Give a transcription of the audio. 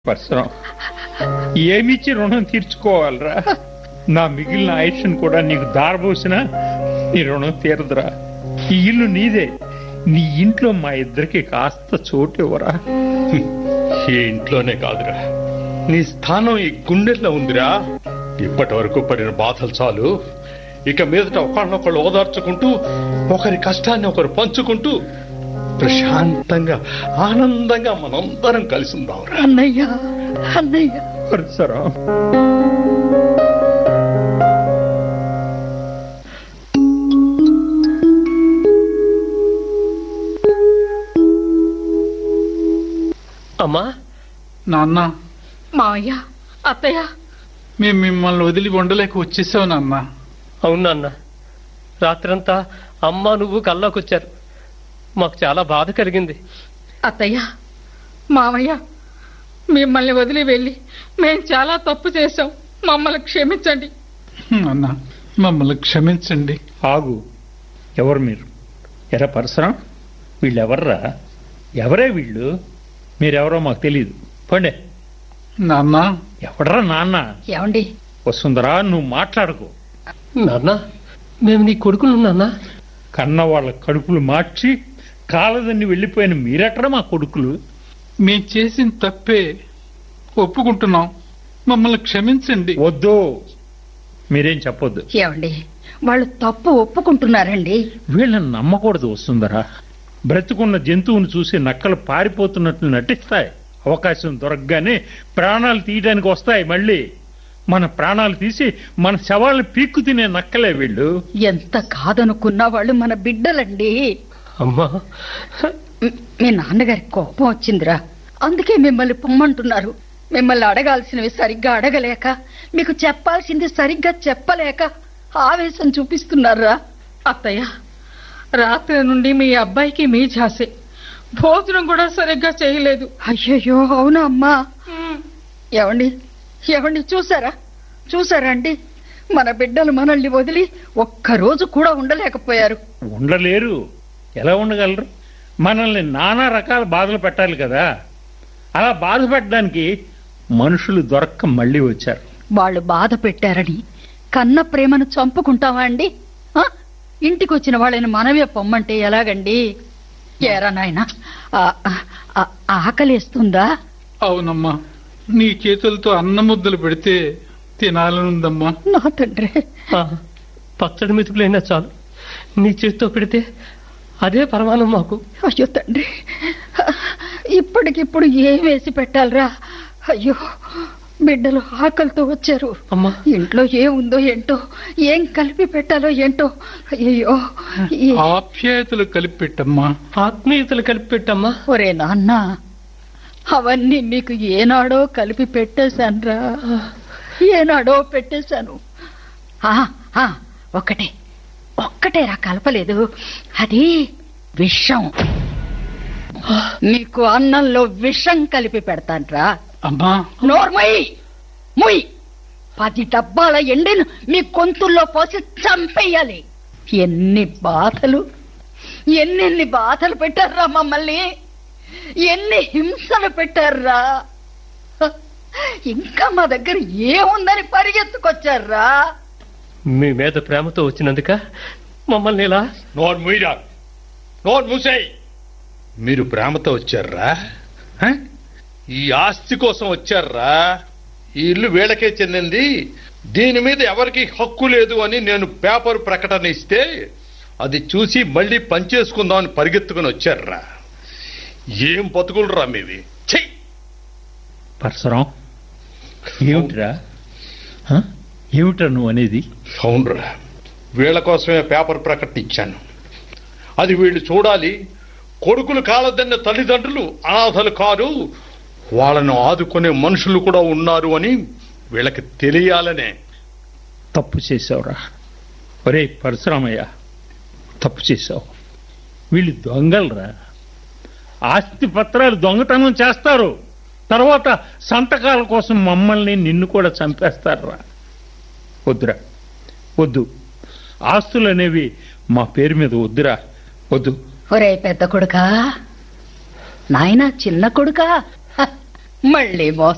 పరశురం ఏమిచ్చి రుణం తీర్చుకోవాలరా నా మిగిలిన ఆయుష్ను కూడా నీకు దారబోసినా నీ రుణం తీరదురా ఈ ఇల్లు నీదే నీ ఇంట్లో మా ఇద్దరికి కాస్త చోటు ఇవ్వరా ఈ ఇంట్లోనే కాదురా నీ స్థానం ఈ గుండెల్లో ఉందిరా ఇప్పటి వరకు పడిన బాధలు చాలు ఇక మీదట ఒకళ్ళనొకళ్ళు ఓదార్చుకుంటూ ఒకరి కష్టాన్ని ఒకరు పంచుకుంటూ ప్రశాంతంగా ఆనందంగా మనందరం కలిసి ఉందాంరా అన్నయ్య అన్నయ్య పరశురం అమ్మా నాన్న మావయ్య అత్తయ్య మేము మిమ్మల్ని వదిలి ఉండలేక వచ్చేసావు నాన్న అవును నాన్న రాత్రంతా అమ్మ నువ్వు కల్లోకొచ్చారు మాకు చాలా బాధ కలిగింది అత్తయ్య మావయ్య మిమ్మల్ని వదిలి వెళ్ళి మేం చాలా తప్పు చేశాం మమ్మల్ని క్షమించండి నాన్న మమ్మల్ని క్షమించండి ఆగు ఎవరు మీరు ఎరా పరశురం వీళ్ళెవర్రా ఎవరే వీళ్ళు మీరెవరో మాకు తెలియదు పండే నాన్న ఎవడరా నాన్న ఏమండి వసుందరా నువ్వు మాట్లాడుకో నాన్న మేము నీ కొడుకులు నాన్న కన్న వాళ్ళ కడుపులు మార్చి కాలదన్ని వెళ్ళిపోయిన మీరెట్రా మా కొడుకులు మేము చేసిన తప్పే ఒప్పుకుంటున్నాం మమ్మల్ని క్షమించండి వద్దు మీరేం చెప్పొద్దు ఏమండి వాళ్ళు తప్పు ఒప్పుకుంటున్నారండి వీళ్ళని నమ్మకూడదు వస్తుందరా బ్రతుకున్న జంతువుని చూసి నక్కలు పారిపోతున్నట్లు నటిస్తాయి అవకాశం దొరకగానే ప్రాణాలు తీయడానికి వస్తాయి మళ్ళీ మన ప్రాణాలు తీసి మన శవాలను పీక్కు తినే నక్కలే వీళ్ళు ఎంత కాదనుకున్నా వాళ్ళు మన బిడ్డలండి అమ్మా మ్- మీ నాన్నగారికి కోపం వచ్చిందిరా అందుకే మిమ్మల్ని పొమ్మంటున్నారు మిమ్మల్ని అడగాల్సినవి సరిగ్గా అడగలేక మీకు చెప్పాల్సింది సరిగ్గా చెప్పలేక ఆవేశం చూపిస్తున్నారా అత్తయ్య రాత్రి నుండి మీ అబ్బాయికి మీ ఝాసే భోజనం కూడా సరిగ్గా చేయలేదు అయ్యయ్యో అవునా అమ్మా ఏమండి ఏమండి చూసారా చూసారా అండి మన బిడ్డలు మనల్ని వదిలి ఒక్కరోజు కూడా ఉండలేకపోయారు ఉండలేరు ఎలా ఉండగలరు మనల్ని నానా రకాల బాధలు పెట్టాలి కదా అలా బాధ పెట్టడానికి మనుషులు దొరక్క మళ్ళీ వచ్చారు వాళ్ళు బాధ పెట్టారని కన్న ప్రేమను చంపుకుంటావా అండి ఆ? ఇంటికి వచ్చిన వాళ్ళని మనమే పొమ్మంటే ఎలాగండి ఏరా నాయనా ఆ- ఆ- ఆకలేస్తుందా అవునమ్మా నీ చేతులతో అన్న ముద్దలు పెడితే తినాలనుందమ్మా నా తండ్రి ఆ, పచ్చడి మెతుకులైనా చాలు నీ చేతితో పెడితే అదే పరమానం మాకు అయ్యో తండ్రి ఇప్పటికిప్పుడు ఏం వేసి పెట్టాలరా అయ్యో బిడ్డలు ఆకలితో వచ్చారు అమ్మా ఇంట్లో ఏముందో ఏంటో ఏం కలిపి పెట్టాలో ఏంటో అయ్యో ఈ- ఆప్యాయతలు కలిపి పెట్టమ్మా ఆత్మీయతలు కలిపి పెట్టమ్మా ఒరే నాన్న అవన్నీ నీకు ఏనాడో కలిపి పెట్టేశానురా ఏనాడో పెట్టేశాను ఆ, ఆ, ఒక్కటే ఒక్కటే రా కలపలేదు అది విషం నీకు అన్నంలో విషం కలిపి పెడతాన్రా అమ్మా నోర్మయ్ ముయ్ పది డబ్బాల ఎండను మీ గొంతుల్లో పోసి చంపేయాలి ఎన్ని బాధలు ఎన్నెన్ని బాధలు పెట్టారా మమ్మల్ని ఎన్ని హింసలు పెట్టారా ఇంకా మా దగ్గర ఏముందని పరిగెత్తుకొచ్చారా మీ మీద ప్రేమతో వచ్చినందుక మమ్మల్ని ఇలా నోరు మూయరా నోరు మూసేయ్ మీరు ప్రేమతో వచ్చారా హ? ఈ ఆస్తి కోసం వచ్చారా ఈ ఇల్లు వీళ్ళకే చెందింది దీని మీద ఎవరికి హక్కు లేదు అని నేను పేపర్ ప్రకటన ఇస్తే అది చూసి మళ్ళీ పనిచేసుకుందామని పరిగెత్తుకుని వచ్చారా ఏం బతుకులరా మీవి చెయ్యి పరశురం ఏమిట్రా హ? ఏమిట్రా నువ్వు అనేది అవునరా వీళ్ళ కోసమే పేపర్ ప్రకటన ఇచ్చాను అది వీళ్ళు చూడాలి కొడుకులు కాలదన్న తల్లిదండ్రులు అనాథలు కారు వాళ్ళను ఆదుకునే మనుషులు కూడా ఉన్నారు అని వీళ్ళకి తెలియాలనే తప్పు చేసావురా ఒరే పరశురామయ్య తప్పు చేసావు వీళ్ళు దొంగలరా ఆస్తి పత్రాలు దొంగతనం చేస్తారు తర్వాత సంతకాల కోసం మమ్మల్ని నిన్ను కూడా చంపేస్తారా వద్దురా వద్దు ఆస్తులు అనేవి మా పేరు మీద వద్దురా వద్దు ఒరే పెద్ద కొడుకా నాయనా చిన్న కొడుకా హ, మళ్ళీ మోసం